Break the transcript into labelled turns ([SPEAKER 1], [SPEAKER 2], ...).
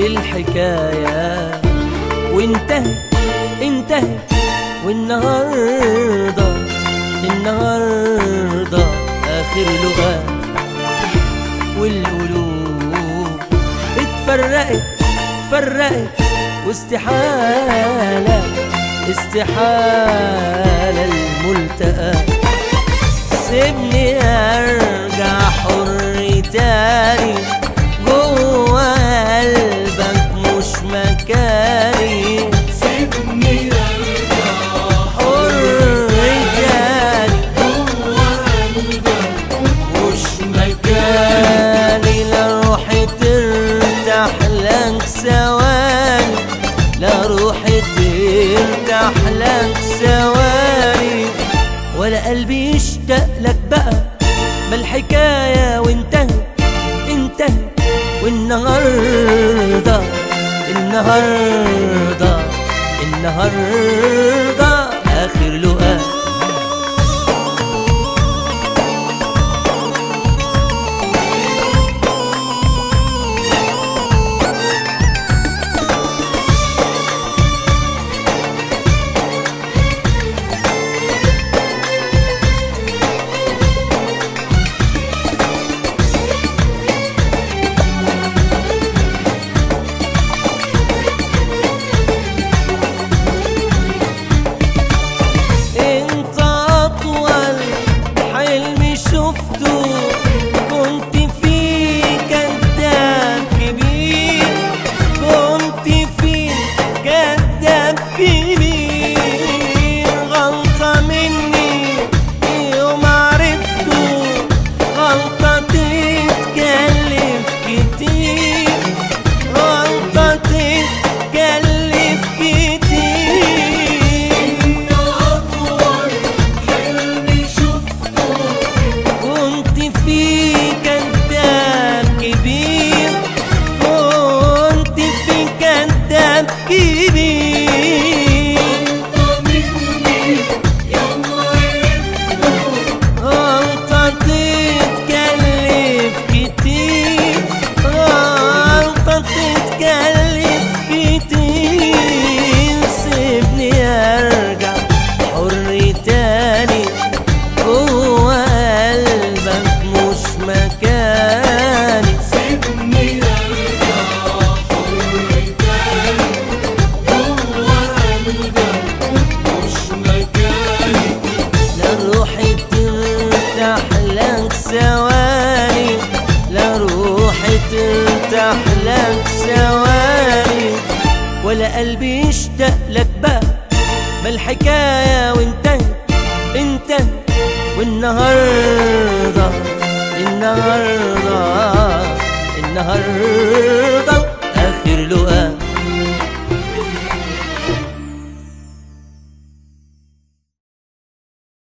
[SPEAKER 1] الحكاية وانتهت انتهت والنهاردة النهاردة آخر لغة والقلوب اتفرقت اتفرقت واستحالة استحالة الملتقى سيبني ارجع حر تاني جوه قلبك مش مكاني
[SPEAKER 2] سيبني ارجع
[SPEAKER 1] حر تاني
[SPEAKER 2] جوه قلبك
[SPEAKER 1] مش مكاني لا روحي ترتاح لك ثواني لا روحي ترتاح لك ثواني ولا قلبي يشتاق لك بقى ما الحكاية وانتهت انتهت والنهاردة النهاردة النهاردة آخر لقاء انت اطول حلم شفته كنت فيه كذاب كبير كنت فيه كذاب كبير غلطة مني يوم عرفته غلطة تتكلف كتير غلطة تتكلف كتير
[SPEAKER 2] انت اطول حلم شفته
[SPEAKER 1] كنت في كذاب كبير كنت في كذاب كبير
[SPEAKER 2] مني يوم عرفته
[SPEAKER 1] غلطة تتكلف كتير غلطة تتكلف كتير سيبني ارجع حر تاني جوه قلبك مش مكاني
[SPEAKER 2] سيبني ارجع حر تاني جوه قلبك مش مكاني
[SPEAKER 1] لا روحي ترتاح لك ثواني لا روحي ترتاح لك ثواني ولا قلبي يشتاق لك بقى ما الحكاية وانتهت انتهت والنهاردة النهاردة النهاردة آخر لقاء